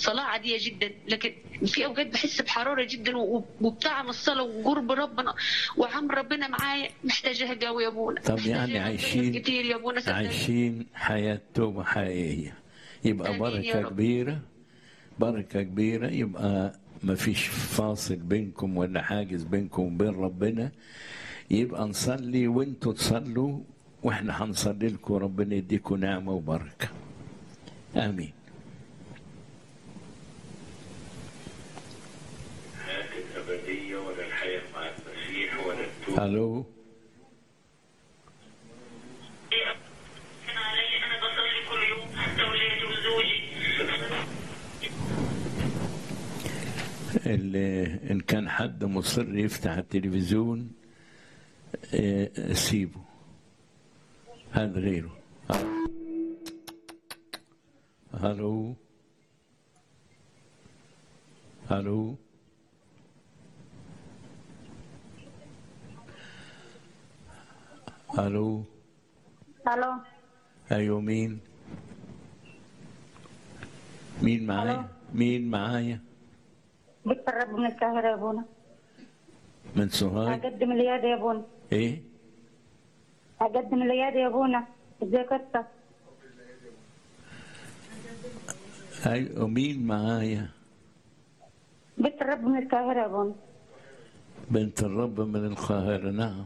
صلاه عاديه جدا لكن في اوقات بحس بحراره جدا و- وبطعم الصلاه وقرب ربنا وعمر ربنا معايا محتاجاها قوي يا ابونا طب محتاجاها يعني ربنا عايشين كتير يا ابونا صدقني. عايشين حياة توبة حقيقية يبقى آمين يا بركة رب. كبيرة بركة كبيرة يبقى ما فيش فاصل بينكم ولا حاجز بينكم وبين ربنا يبقى نصلي وانتوا تصلوا واحنا هنصلي لكم ربنا يديكم نعمة وبركة آمين الحياة الأبدية ولا الحياة مع المسيح ولا التوبة ألو أنا علي أنا بصلي كل يوم حتى ولادي وزوجي اللي إن كان حد مصر يفتح التلفزيون آه، سيبه هذا غيره هلو هلو هلو الو ايوه مين مين معايا مين معايا بنت الرب من القاهرة يا ابونا من سوهاج هقدم العيادة يا ابونا ايه هقدم العيادة يا ابونا ازيك انت ايوه مين معايا بنت الرب من القاهرة يا ابونا بنت الرب من القاهرة نعم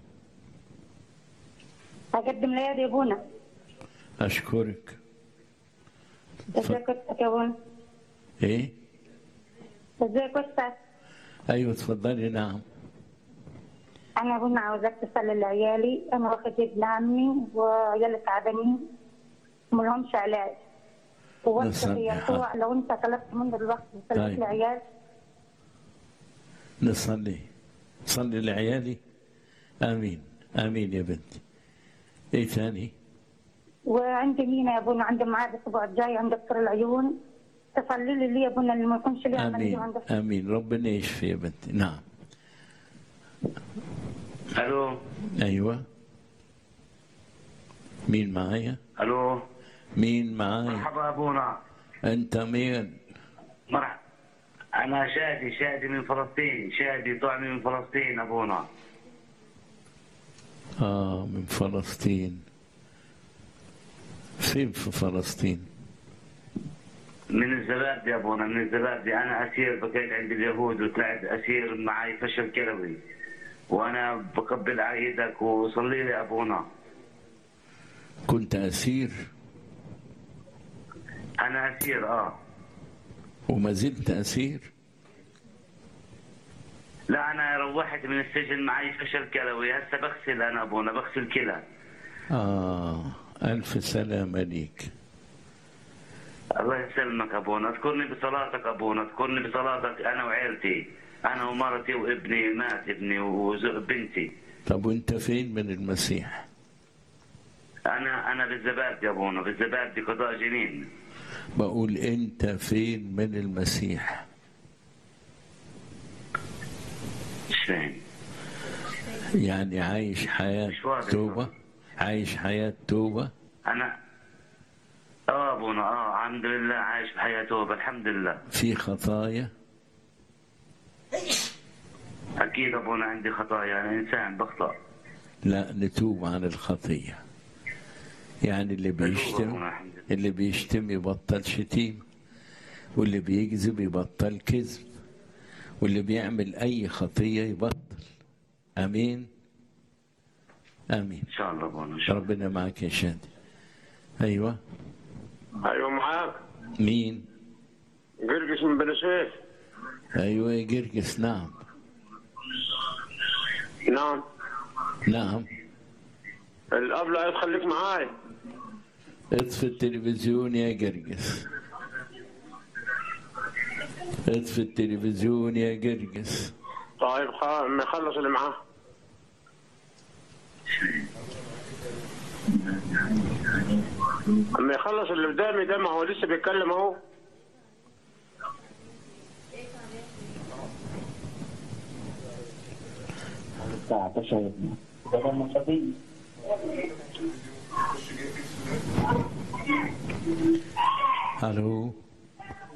هقدم العيادة يا ابونا أشكرك ازيك انت يا ابونا إيه ازيك انت أيوة تفضلي نعم انا يا ابونا عاوزاك تصلي لعيالي انا واخد ابن عمي وعيالي تعبانين ملهمش علاج ووصف نصلي يسوع حاضر. لو انت طلبت منه الوقت طيب. صليت العيال نصلي صلي لعيالي آمين آمين يا بنتي إيه ثاني وعندي مينا يا ابونا عندي ميعاد الاسبوع الجاي عند دكتور العيون تصلي لي لي يا ابونا اللي ما يكونش لي عمليه آمين عند آمين ربنا يشفي يا بنتي نعم ألو أيوة مين معايا ألو مين معايا مرحبا أبونا أنت مين مرحبا أنا شادي شادي من فلسطين شادي طعمي من فلسطين أبونا آه من فلسطين فين في فلسطين من الزبادي يا أبونا من الزبادي أنا أسير بقيت عند اليهود وطلعت أسير معي فشل كلوي وأنا بقبل على إيدك وصلي لي أبونا كنت أسير أنا أسير آه وما زلت أسير لا أنا روحت من السجن معي فشل كلوي هسه بغسل أنا أبونا بغسل كلى آه ألف سلامة ليك الله يسلمك أبونا اذكرني بصلاتك أبونا اذكرني بصلاتك أنا وعيلتي أنا ومرتي وابني مات ابني وبنتي طب وأنت فين من المسيح أنا أنا بالزبادي يا أبونا بالزبادي قضاء جنين بقول أنت فين من المسيح مش فاهم يعني عايش حياة مش واضح. توبة عايش حياة توبة أنا آه أبونا آه الحمد لله عايش بحياة توبة الحمد لله في خطايا أكيد أبونا عندي خطايا أنا إنسان بخطأ لا نتوب عن الخطية يعني اللي بيشتم أبونا الحمد لله اللي بيشتم يبطل شتيم واللي بيكذب يبطل كذب واللي بيعمل أي خطية يبطل أمين آمين إن شاء الله أبونا إن شاء الله ربنا معك يا شادي أيوة ايوه معاك مين قرقش من بني سويف أيوة يا جرجس نعم نعم نعم الاب لا تخليك معاي اطفي التلفزيون يا جرجس اطفي التلفزيون يا جرجس طيب خ- ما يخلص اللي معاه اما يخلص اللي قدامي ده ما هو لسه بيتكلم اهو الو